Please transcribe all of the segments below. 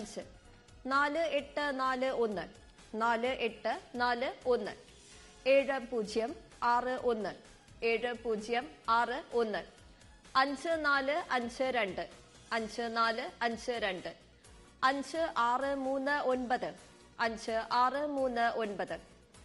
അഞ്ച് നാല് എട്ട് നാല് ഒന്ന് നാല് എട്ട് നാല് ഒന്ന് ഏഴ് പൂജ്യം ആറ് ഒന്ന് ഏഴ് പൂജ്യം ആറ് ഒന്ന് അഞ്ച് നാല് അഞ്ച് രണ്ട് അഞ്ച് നാല് അഞ്ച് രണ്ട് അഞ്ച് ആറ് മൂന്ന് ഒൻപത് അഞ്ച് ആറ് മൂന്ന് ഒൻപത്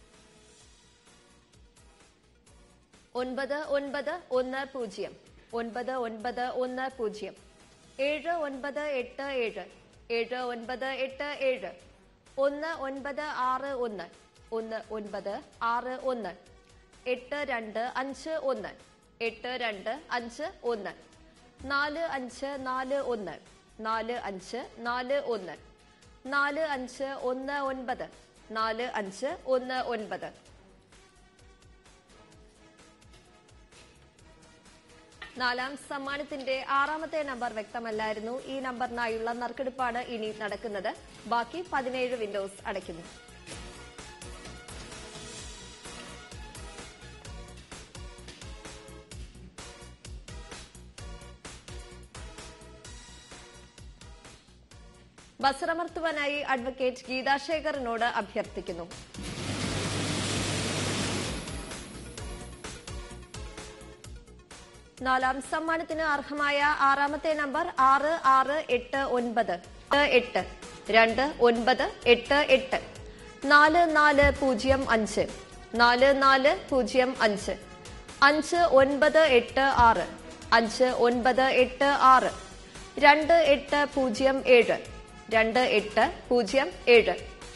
ഒൻപത് ഒൻപത് ഒന്ന് പൂജ്യം ഒൻപത് ഒൻപത് ഒന്ന് പൂജ്യം ഏഴ് ഒൻപത് എട്ട് ഏഴ് ഏഴ് ഒൻപത് എട്ട് ഏഴ് ഒന്ന് ഒൻപത് ആറ് ഒന്ന് ഒന്ന് ഒൻപത് ആറ് ഒന്ന് എട്ട് രണ്ട് അഞ്ച് ഒന്ന് എട്ട് രണ്ട് അഞ്ച് ഒന്ന് നാല് അഞ്ച് നാല് ഒന്ന് നാല് അഞ്ച് നാല് ഒന്ന് നാല് അഞ്ച് ഒന്ന് ഒൻപത് നാല് അഞ്ച് ഒന്ന് ഒൻപത് നാലാം സമ്മാനത്തിന്റെ ആറാമത്തെ നമ്പർ വ്യക്തമല്ലായിരുന്നു ഈ നമ്പറിനായുള്ള നറുക്കെടുപ്പാണ് ഇനി നടക്കുന്നത് ബാക്കി പതിനേഴ് വിൻഡോസ് അടയ്ക്കുന്നു ബസറമർത്തുവാനായി അഡ്വക്കേറ്റ് ഗീതാശേഖറിനോട് അഭ്യർത്ഥിക്കുന്നു നാലാം സമ്മാനത്തിന് അർഹമായ ആറാമത്തെ നമ്പർ ആറ് ആറ് എട്ട് ഒൻപത് എട്ട് എട്ട് രണ്ട് ഒൻപത് എട്ട് എട്ട് നാല് നാല് പൂജ്യം അഞ്ച് നാല് നാല് പൂജ്യം അഞ്ച് അഞ്ച് ഒൻപത് എട്ട് ആറ് അഞ്ച് ഒൻപത് എട്ട് ആറ് രണ്ട് എട്ട് പൂജ്യം ഏഴ് രണ്ട് എട്ട് പൂജ്യം ഏഴ്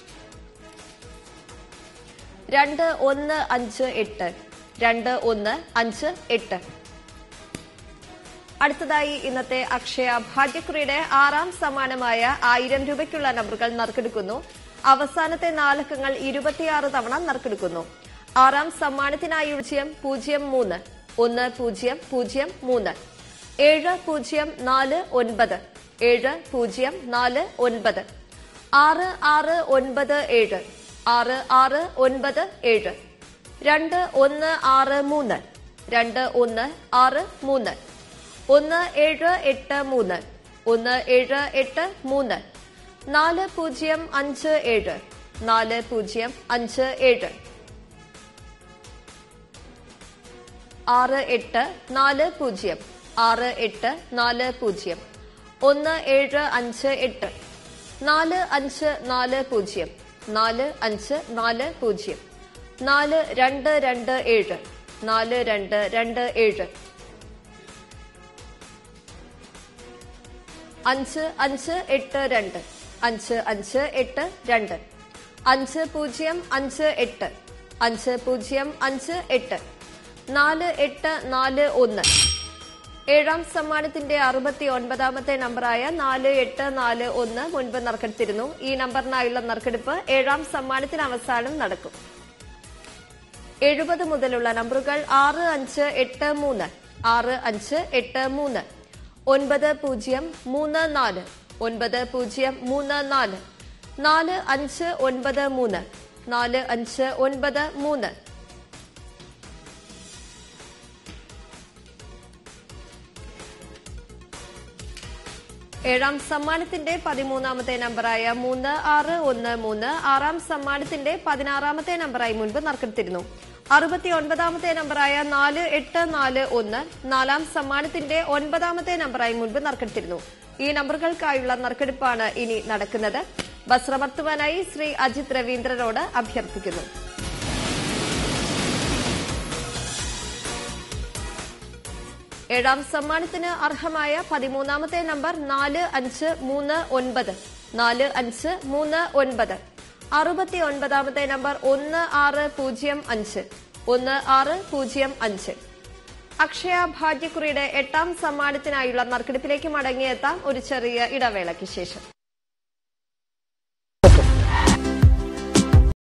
രണ്ട് ഒന്ന് അഞ്ച് എട്ട് രണ്ട് ഒന്ന് അഞ്ച് എട്ട് അടുത്തതായി ഇന്നത്തെ അക്ഷയ ഭാഗ്യക്കുറിയുടെ ആറാം സമ്മാനമായ ആയിരം രൂപയ്ക്കുള്ള നമ്പറുകൾ നറുക്കെടുക്കുന്നു അവസാനത്തെ നാലക്കങ്ങൾ ഇരുപത്തിയാറ് തവണ നറുക്കെടുക്കുന്നു ആറാം സമ്മാനത്തിനായി പൂജ്യം പൂജ്യം മൂന്ന് ഒന്ന് പൂജ്യം പൂജ്യം മൂന്ന് ഏഴ് പൂജ്യം നാല് ഒൻപത് ഏഴ് പൂജ്യം നാല് ഒൻപത് ആറ് ആറ് ഒൻപത് ഏഴ് ആറ് ആറ് ഒൻപത് ഏഴ് രണ്ട് ഒന്ന് ആറ് മൂന്ന് രണ്ട് ഒന്ന് ആറ് മൂന്ന് ഒന്ന് ഏഴ് എട്ട് മൂന്ന് ഒന്ന് ഏഴ് എട്ട് മൂന്ന് നാല് പൂജ്യം അഞ്ച് ഏഴ് നാല് പൂജ്യം അഞ്ച് ഏഴ് ആറ് എട്ട് നാല് പൂജ്യം ആറ് എട്ട് നാല് പൂജ്യം ഒന്ന് ഏഴ് അഞ്ച് എട്ട് നാല് അഞ്ച് നാല് പൂജ്യം നാല് അഞ്ച് നാല് പൂജ്യം നാല് രണ്ട് രണ്ട് ഏഴ് നാല് രണ്ട് രണ്ട് ഏഴ് അഞ്ച് അഞ്ച് എട്ട് രണ്ട് അഞ്ച് അഞ്ച് എട്ട് രണ്ട് അഞ്ച് പൂജ്യം അഞ്ച് എട്ട് അഞ്ച് പൂജ്യം അഞ്ച് എട്ട് നാല് എട്ട് നാല് ഒന്ന് ഏഴാം സമ്മാനത്തിന്റെ അറുപത്തി ഒൻപതാമത്തെ നമ്പറായ നാല് എട്ട് നാല് ഒന്ന് മുൻപ് നറുക്കെടുത്തിരുന്നു ഈ നമ്പറിനായുള്ള നറുക്കെടുപ്പ് ഏഴാം സമ്മാനത്തിന് അവസാനം നടക്കും എഴുപത് മുതലുള്ള നമ്പറുകൾ ആറ് അഞ്ച് എട്ട് മൂന്ന് ആറ് അഞ്ച് എട്ട് മൂന്ന് ഒൻപത് പൂജ്യം മൂന്ന് നാല് ഒൻപത് പൂജ്യം മൂന്ന് നാല് നാല് അഞ്ച് ഒൻപത് മൂന്ന് നാല് അഞ്ച് ഒൻപത് മൂന്ന് ഏഴാം സമ്മാനത്തിന്റെ പതിമൂന്നാമത്തെ നമ്പറായ മൂന്ന് ആറ് ഒന്ന് മൂന്ന് ആറാം സമ്മാനത്തിന്റെ പതിനാറാമത്തെ നമ്പറായി മുൻപ് നറുക്കെടുത്തിരുന്നു അറുപത്തി ഒൻപതാമത്തെ നമ്പറായ നാല് എട്ട് നാല് ഒന്ന് നാലാം സമ്മാനത്തിന്റെ ഒൻപതാമത്തെ നമ്പറായി മുൻപ് നറുക്കെടുത്തിരുന്നു ഈ നമ്പറുകൾക്കായുള്ള നറുക്കെടുപ്പാണ് ഇനി നടക്കുന്നത് വസ്ത്രമർത്തുവാനായി ശ്രീ അജിത് രവീന്ദ്രനോട് അഭ്യർത്ഥിക്കുന്നു ഏഴാം സമ്മാനത്തിന് അർഹമായ പതിമൂന്നാമത്തെ നമ്പർ നാല് അഞ്ച് മൂന്ന് ഒൻപത് നാല് അഞ്ച് മൂന്ന് ഒൻപത് അറുപത്തി ഒൻപതാമത്തെ നമ്പർ ഒന്ന് ആറ് പൂജ്യം അഞ്ച് ഒന്ന് ആറ് പൂജ്യം അഞ്ച് അക്ഷയ ഭാഗ്യക്കുറിയുടെ എട്ടാം സമ്മാനത്തിനായുള്ള നറുക്കെടുപ്പിലേക്ക് മടങ്ങിയെത്താം ഒരു ചെറിയ ഇടവേളയ്ക്ക് ശേഷം